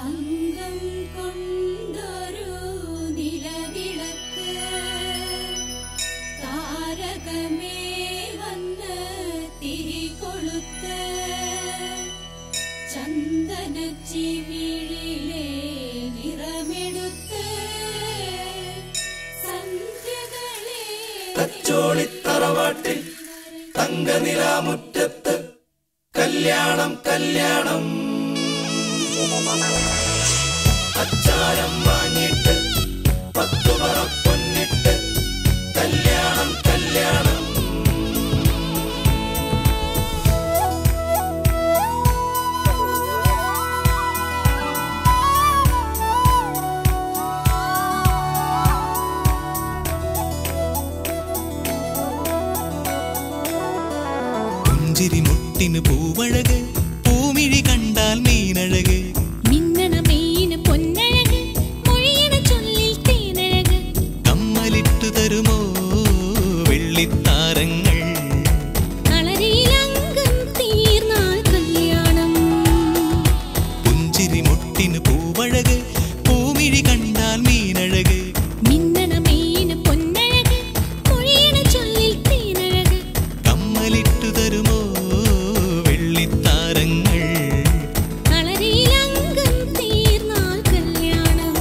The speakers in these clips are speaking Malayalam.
തങ്കം കൊണ്ടൊരു നിലവിളക്ക് താരകമേ വന്ന് തിരികൊളുത്ത് ചന്ദനച്ചിവിളിലെ നിറമെടുത്ത് സന്ധ്യകളെ തച്ചോളിത്തറവാട്ടിൽ തങ്കനിലാമുറ്റത്ത് കല്യാണം കല്യാണം അച്ചാരം വാങ്ങിയിട്ട് പത്തു പറ പൊന്നിട്ട് കല്യാണം കല്യാണം പുഞ്ചിരി മുട്ടിന് പൂവഴക് പൂമിഴി കണ്ടാൽ മീനഴക് മിന്നണ മെയ്യിന് പൊന്നഴക് മൊഴിയണ ചൊല്ലിൽ തേനഴക് കമ്മലിട്ടു തരുമോ വെള്ളിത്താരങ്ങൾ കളരിയിലംഗം തീർന്നാൽ കല്യാണം പുഞ്ചിരി മുട്ടിന് പൂവഴക് പൂമിഴി കണ്ടാൽ മീനഴക് മിന്നണ മെയ്യിന് പൊന്നഴക് മൊഴിയണ ചൊല്ലിൽ തേനഴക് കമ്മലിട്ടു തരുമോ വെള്ളിത്താരങ്ങൾ കളരിയിലംഗം തീർന്നാൽ കല്യാണം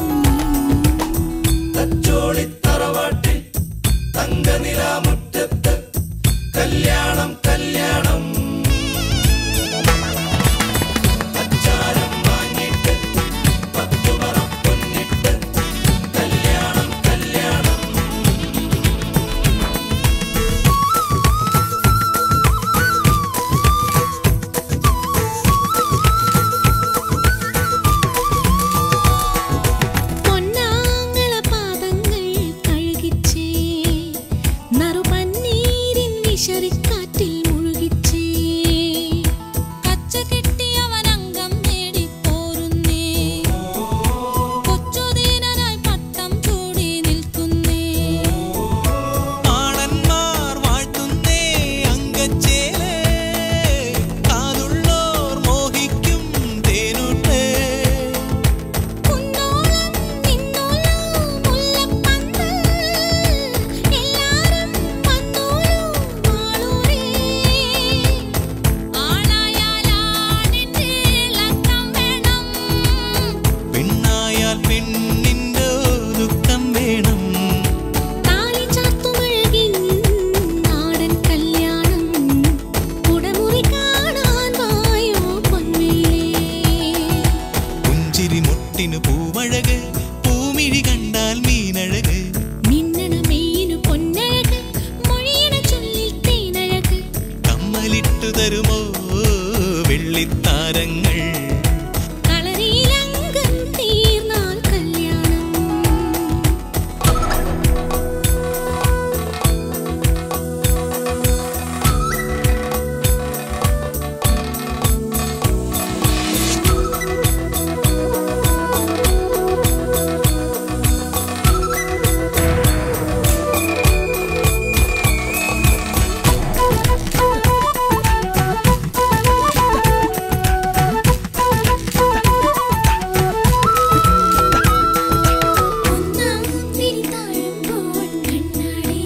തച്ചോളിത്തറവാട്ടിൽ തങ്കനിലാമുറ്റത്ത് കല്യാണം കല്യാണം അച്ചാരം വാങ്ങിയിട്ട് പത്തു പറ പൊന്നിട്ട് കല്യാണം കല്യാണം പൊന്നാങ്ങള പാദങ്ങൾ കഴുകിച്ചേ നറുപന്നീരിൻ വിശറിക്കാറ്റിൽ മുഴുകിച്ചേ കച്ച കെട്ടിയവനംഗം നേടിപ്പോരുന്നേ കൊച്ചുദീനനായി പട്ടം ചൂടി നിൽക്കുന്നേ ആണന്മാർ വാഴ്ത്തുന്നേ അങ്കച്ചേല് കാതുള്ളോർ മോഹിക്കും തേനുട്ടേ കുന്നോളം നിന്നോളം മുല്ലപ്പന്തൽ എല്ലാരും വന്നോളൂ മാളൂരേ ആളായാലാണിന്റെ ലക്കം വേണം പെണ്ണായാൽ പെണ്ണിൻ്റെ ദുഃഖം വേണം താലി ചാർത്തുമഴകിൻ നാടൻ കല്യാണം കുടമുറി കാണാൻ വായോ പൊന്മേലേ പുഞ്ചിരി മുട്ടിന് പൂവഴക് പൂമിഴി കണ്ടാൽ മീനഴക് മിന്നണ മെയ്യിനു പൊന്നഴക് മൊഴിയണ ചൊല്ലിൽ തേനഴക് കമ്മലിട്ടു തരുമോ വെള്ളിത്താരങ്ങൾ കളരിയിലംഗം തീർന്നാൽ കല്യാണം ഒന്നാം തിരി താഴുമ്പോൾ കണ്ണാടി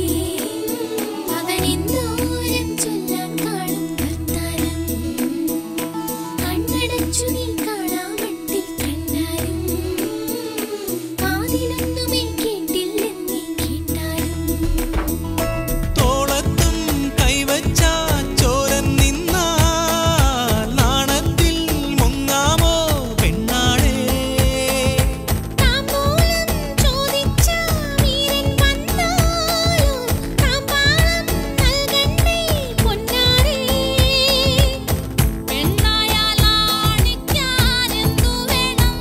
അവനെന്തോരം ചൊല്ലാൻ കാണും വർത്താനം കണ്ണടച്ചു നീ കാണാമട്ടിൽ കണ്ടാലും കാതിലൊന്നുമേ കേട്ടില്ലെന്നേ കേട്ടാലും തോളത്തും കൈവച്ച ചോരൻ നിന്നാൽ നാണത്തിൽ മുങ്ങാമോ പെണ്ണാളേ താമ്പോലം ചോദിച്ച വീരൻ വന്നാലോ താമ്പാളം നൽകണ്ടേ പൊന്നാരേ പെണ്ണായാലാണിക്കാനെന്തു വേണം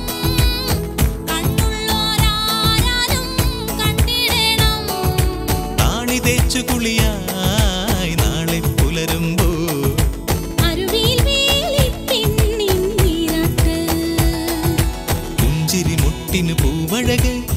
കണ്ണുള്ളോരാരാലും കണ്ടിടണം താണി തേച്ചു കുളിയായി നാളെ പുലരുമ്പോ അരുവിയിൽ വേലി പെണ്ണിൻ നീരാട്ട് പുഞ്ചിരി മുട്ടിന് പൂവഴക്